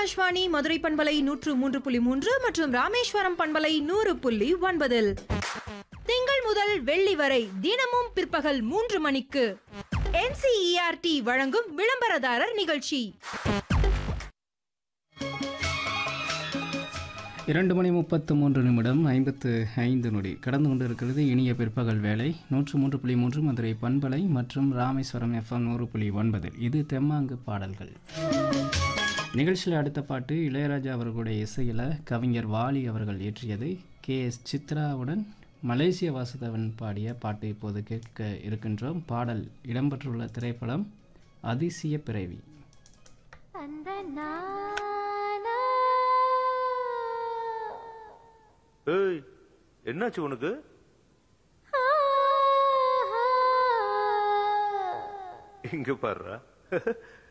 ஆகாஷ்வாணி மதுரை பண்பலை நூற்று மூன்று புள்ளி மூன்று மற்றும் ராமேஸ்வரம் பண்பலை நூறு புள்ளி ஒன்பதில் திங்கள் முதல் வெள்ளி வரை தினமும் பிற்பகல் மூன்று மணிக்கு NCERT வழங்கும் விளம்பரதாரர் நிகழ்ச்சி இரண்டு மணி முப்பத்து மூன்று நிமிடம் ஐம்பத்து ஐந்து நொடி கடந்து கொண்டிருக்கிறது இனிய பிற்பகல் வேலை நூற்று மூன்று புள்ளி மூன்று மதுரை பண்பலை மற்றும் ராமேஸ்வரம் எஃப்எம் நூறு புள்ளி ஒன்பதில் இது தெம்மாங்கு பாடல்கள் நிகழ்ச்சியில் அடுத்த பாட்டு இளையராஜா அவர்களுடைய இசையில் கவிஞர் வாலி அவர்கள் இயற்றியது கே எஸ் சித்ராவுடன் மலேசிய வாசுதவன் பாடிய பாட்டு இப்போது கேட்க இருக்கின்றோம் பாடல் இடம்பெற்றுள்ள திரைப்படம் அதிசய பிறவி அந்த நானா ஏய் என்னாச்சு உனக்கு இங்க பாருடா